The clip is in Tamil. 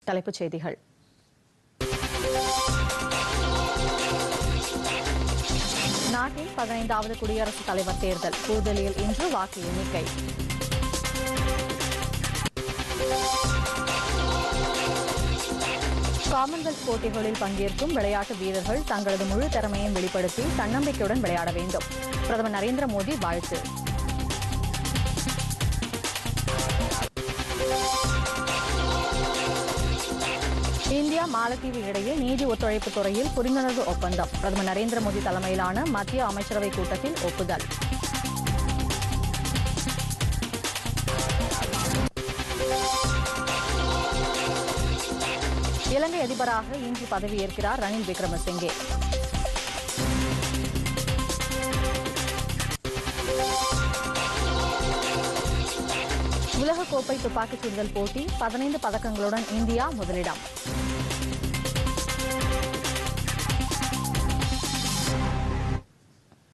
தலைப்புச் செய்திகள் நாட்டின் பதினைந்தாவது குடியரசுத் தலைவர் தேர்தல் புதுதில்லியில் இன்று வாக்கு எண்ணிக்கை காமன்வெல்த் போட்டிகளில் பங்கேற்கும் விளையாட்டு வீரர்கள் தங்களது முழு திறமையும் வெளிப்படுத்தி தன்னம்பிக்கையுடன் விளையாட வேண்டும் பிரதமர் நரேந்திர மோடி வாழ்த்து இந்தியா மாலத்தீவு இடையே நீதி ஒத்துழைப்பு துறையில் புரிந்துணர்வு ஒப்பந்தம் பிரதமர் நரேந்திர மோடி தலைமையிலான மத்திய அமைச்சரவை கூட்டத்தில் ஒப்புதல் இலங்கை அதிபராக இன்று பதவியேற்கிறார் ரணில் விக்ரமசிங்கே உலகக்கோப்பை துப்பாக்கிச் சுடுதல் போட்டி பதினைந்து பதக்கங்களுடன் இந்தியா முதலிடம்